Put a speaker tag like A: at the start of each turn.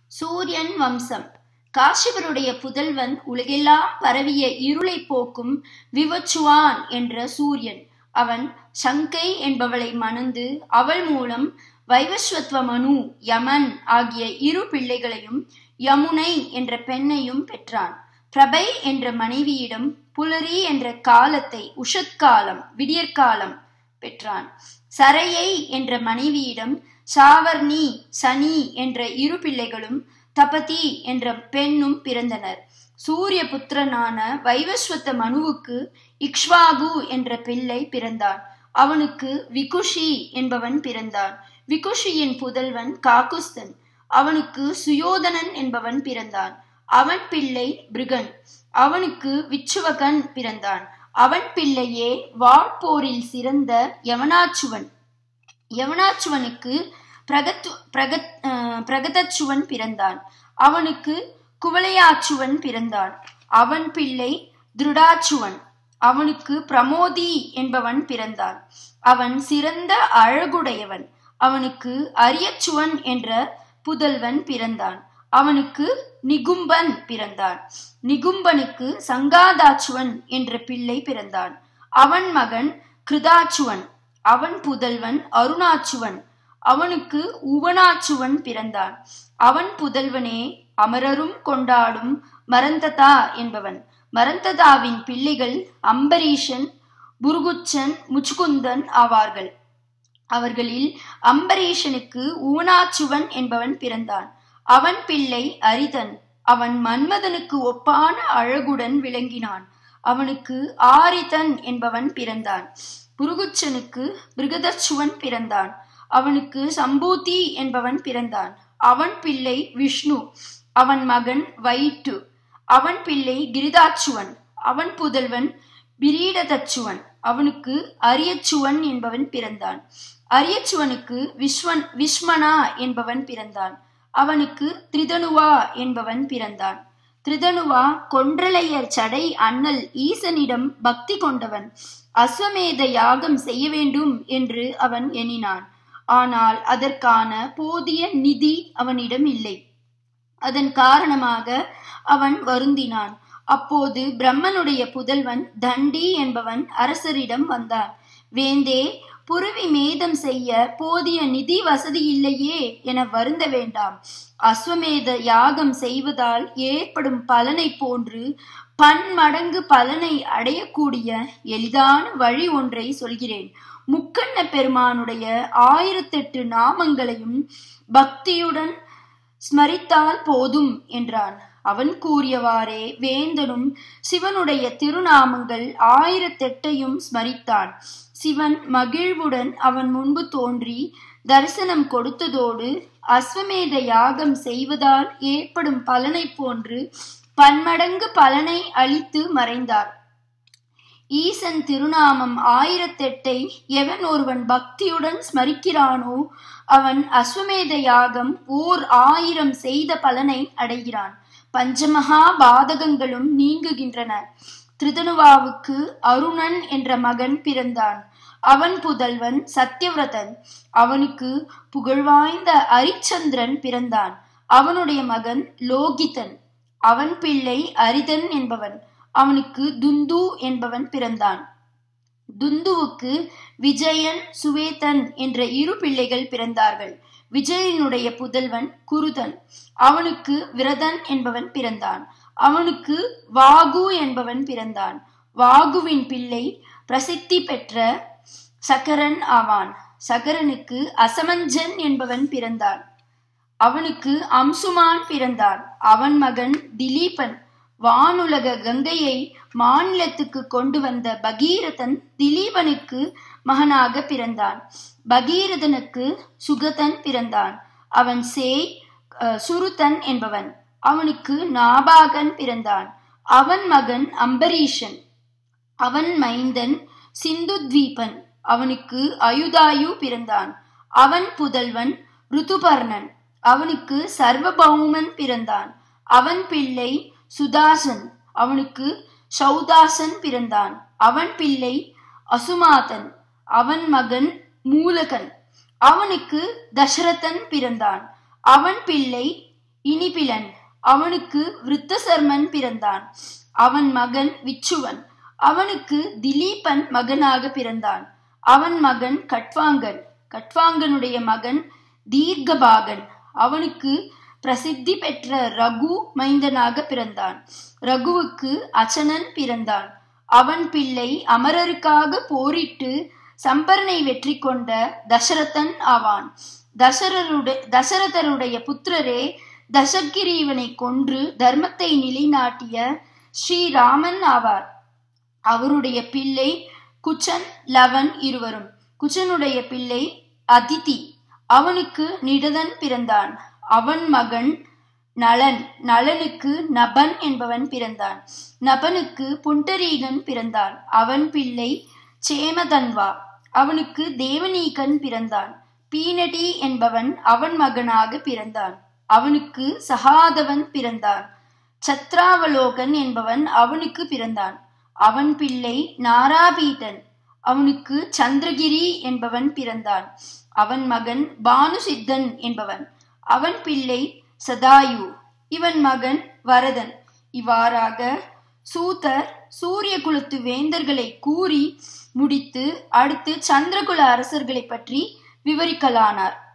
A: சூரியன் வம்சம் காசிபருடைய புதல்வன் உலகெல்லாம் பரவிய இருளை போக்கும் விவச்சுவான் என்ற சூரியன் அவன் சங்கை என்பவளை மணந்து அவள் மூலம் வைவஸ்வத்வ மனு யமன் ஆகிய இரு பிள்ளைகளையும் யமுனை என்ற பெண்ணையும் பெற்றான் பிரபை என்ற மனைவியிடம் புலரி என்ற காலத்தை உஷத்காலம் விடியற்காலம் பெற்றான் சரையை என்ற மனைவியிடம் சாவர்ணி சனி என்ற இரு பிள்ளைகளும் தபதி என்ற பெண்ணும் பிறந்தனர் சூரிய புத்திரனான வைவஸ்வத்த மனுவுக்கு இக்ஷ்வாகு என்ற பிள்ளை பிறந்தான் அவனுக்கு விகுஷி என்பவன் பிறந்தான் விகுஷியின் புதல்வன் காகுஸ்தன் அவனுக்கு சுயோதனன் என்பவன் பிறந்தான் அவன் பிள்ளை பிருகன் அவனுக்கு விச்சுவகன் பிறந்தான் அவன் பிள்ளையே வாழ்போரில் சிறந்த யவனாச்சுவன் யவனாச்சுவனுக்கு பிரகத் பிரகத் பிரகதச்சுவன் பிறந்தான் அவனுக்கு குவளையாச்சுவன் பிறந்தான் அவன் பிள்ளை திருடாச்சுவன் அவனுக்கு பிரமோதி என்பவன் பிறந்தான் அவன் சிறந்த அழகுடையவன் அவனுக்கு அரியச்சுவன் என்ற புதல்வன் பிறந்தான் அவனுக்கு நிகும்பன் பிறந்தான் நிகும்பனுக்கு சங்காதாச்சுவன் என்ற பிள்ளை பிறந்தான் அவன் மகன் கிருதாச்சுவன் அவன் புதல்வன் அருணாச்சுவன் அவனுக்கு உவனாச்சுவன் பிறந்தான் அவன் புதல்வனே அமரரும் கொண்டாடும் மரந்ததா என்பவன் மரந்ததாவின் பிள்ளைகள் அம்பரீஷன் புருகுச்சன் முச்சுகுந்தன் ஆவார்கள் அவர்களில் அம்பரீஷனுக்கு ஊனாச்சுவன் என்பவன் பிறந்தான் அவன் பிள்ளை அரிதன் அவன் மன்மதனுக்கு ஒப்பான அழகுடன் விளங்கினான் அவனுக்கு ஆரிதன் என்பவன் பிறந்தான் புருகுச்சனுக்கு பிருகதச்சுவன் பிறந்தான் அவனுக்கு சம்பூதி என்பவன் பிறந்தான் அவன் பிள்ளை விஷ்ணு அவன் மகன் வயிற்று அவன் பிள்ளை கிரிதாச்சுவன் அவன் புதல்வன் பிரீடதச்சுவன் அவனுக்கு அரியச்சுவன் என்பவன் பிறந்தான் அரியச்சுவனுக்கு விஸ்வன் விஸ்மனா என்பவன் பிறந்தான் அவனுக்கு திரிதனுவா என்பவன் பிறந்தான் திரிதனுவா கொன்றலையர் சடை அண்ணல் ஈசனிடம் பக்தி கொண்டவன் அஸ்வமேத யாகம் செய்ய வேண்டும் என்று அவன் எண்ணினான் ஆனால் அதற்கான போதிய நிதி அவனிடம் இல்லை அதன் காரணமாக அவன் வருந்தினான் அப்போது பிரம்மனுடைய புதல்வன் தண்டி என்பவன் அரசரிடம் வந்தான் வேந்தே புருவி மேதம் செய்ய போதிய நிதி வசதி இல்லையே என வருந்த வேண்டாம் அஸ்வமேத யாகம் செய்வதால் ஏற்படும் பலனை போன்று பன்மடங்கு பலனை அடையக்கூடிய எளிதான வழி ஒன்றை சொல்கிறேன் முக்கண்ண பெருமானுடைய ஆயிரத்தெட்டு நாமங்களையும் பக்தியுடன் ஸ்மரித்தால் போதும் என்றான் அவன் கூறியவாறே வேந்தனும் சிவனுடைய திருநாமங்கள் ஆயிரத்தெட்டையும் ஸ்மரித்தான் சிவன் மகிழ்வுடன் அவன் முன்பு தோன்றி தரிசனம் கொடுத்ததோடு அஸ்வமேத யாகம் செய்வதால் ஏற்படும் பலனை போன்று பன்மடங்கு பலனை அளித்து மறைந்தார் ஈசன் திருநாமம் ஆயிரத்தெட்டை எவன் ஒருவன் பக்தியுடன் ஸ்மரிக்கிறானோ அவன் அஸ்வமேத யாகம் ஓர் ஆயிரம் செய்த பலனை அடைகிறான் பஞ்சமகா பாதகங்களும் நீங்குகின்றன திருதனுவாவுக்கு அருணன் என்ற மகன் பிறந்தான் அவன் புதல்வன் சத்யவிரதன் அவனுக்கு புகழ்வாய்ந்த அரிச்சந்திரன் பிறந்தான் அவனுடைய மகன் லோகிதன் அவன் பிள்ளை அரிதன் என்பவன் அவனுக்கு துந்து என்பவன் பிறந்தான் துந்துவுக்கு விஜயன் சுவேதன் என்ற இரு பிள்ளைகள் பிறந்தார்கள் விஜயனுடைய புதல்வன் குருதன் அவனுக்கு விரதன் என்பவன் பிறந்தான் அவனுக்கு வாகு என்பவன் பிறந்தான் வாகுவின் பிள்ளை பிரசித்தி பெற்ற சகரன் ஆவான் சகரனுக்கு அசமஞ்சன் என்பவன் பிறந்தான் அவனுக்கு அம்சுமான் பிறந்தான் அவன் மகன் திலீபன் வானுலக கங்கையை மாநிலத்துக்கு கொண்டு வந்த பகீரதன் திலீபனுக்கு மகனாக பிறந்தான் பகீரதனுக்கு சுகதன் பிறந்தான் அவன் சேய் சுருதன் என்பவன் அவனுக்கு நாபாகன் பிறந்தான் அவன் மகன் அம்பரீஷன் அவன் மைந்தன் சிந்துத்வீபன் அவனுக்கு அயுதாயு பிறந்தான் அவன் புதல்வன் ருதுபர்ணன் அவனுக்கு சர்வபௌமன் பிறந்தான் அவன் பிள்ளை சுதாசன் அவனுக்கு சௌதாசன் பிறந்தான் அவன் பிள்ளை அசுமாதன் அவன் மகன் மூலகன் அவனுக்கு தசரதன் பிறந்தான் அவன் பிள்ளை இனிபிலன் அவனுக்கு விருத்தசர்மன் பிறந்தான் அவன் மகன் விச்சுவன் அவனுக்கு திலீபன் மகனாக பிறந்தான் அவன் மகன் கட்வாங்கன் கட்வாங்கனுடைய மகன் தீர்க்கபாகன் அவனுக்கு பிரசித்தி பெற்ற ரகு மைந்தனாக பிறந்தான் ரகுவுக்கு அச்சனன் பிறந்தான் அவன் பிள்ளை அமரருக்காக போரிட்டு சம்பரனை வெற்றி கொண்ட தசரதன் ஆவான் தசரருடைய தசரதருடைய புத்திரரே தசகிரீவனை கொன்று தர்மத்தை நிலைநாட்டிய ஸ்ரீராமன் ஆவார் அவருடைய பிள்ளை குச்சன் லவன் இருவரும் குச்சனுடைய பிள்ளை அதிதி அவனுக்கு நிடதன் பிறந்தான் அவன் மகன் நலன் நலனுக்கு நபன் என்பவன் பிறந்தான் நபனுக்கு புண்டரீகன் பிறந்தான் அவன் பிள்ளை சேமதன்வா அவனுக்கு தேவநீகன் பிறந்தான் பீனடி என்பவன் அவன் மகனாக பிறந்தான் அவனுக்கு சகாதவன் பிறந்தான் சத்ராவலோகன் என்பவன் அவனுக்கு பிறந்தான் அவன் பிள்ளை நாராபீதன் அவனுக்கு சந்திரகிரி என்பவன் பிறந்தான் அவன் மகன் பானுசித்தன் என்பவன் அவன் பிள்ளை சதாயு இவன் மகன் வரதன் இவ்வாறாக சூதர் சூரிய குலத்து வேந்தர்களை கூறி முடித்து அடுத்து சந்திரகுல அரசர்களை பற்றி விவரிக்கலானார்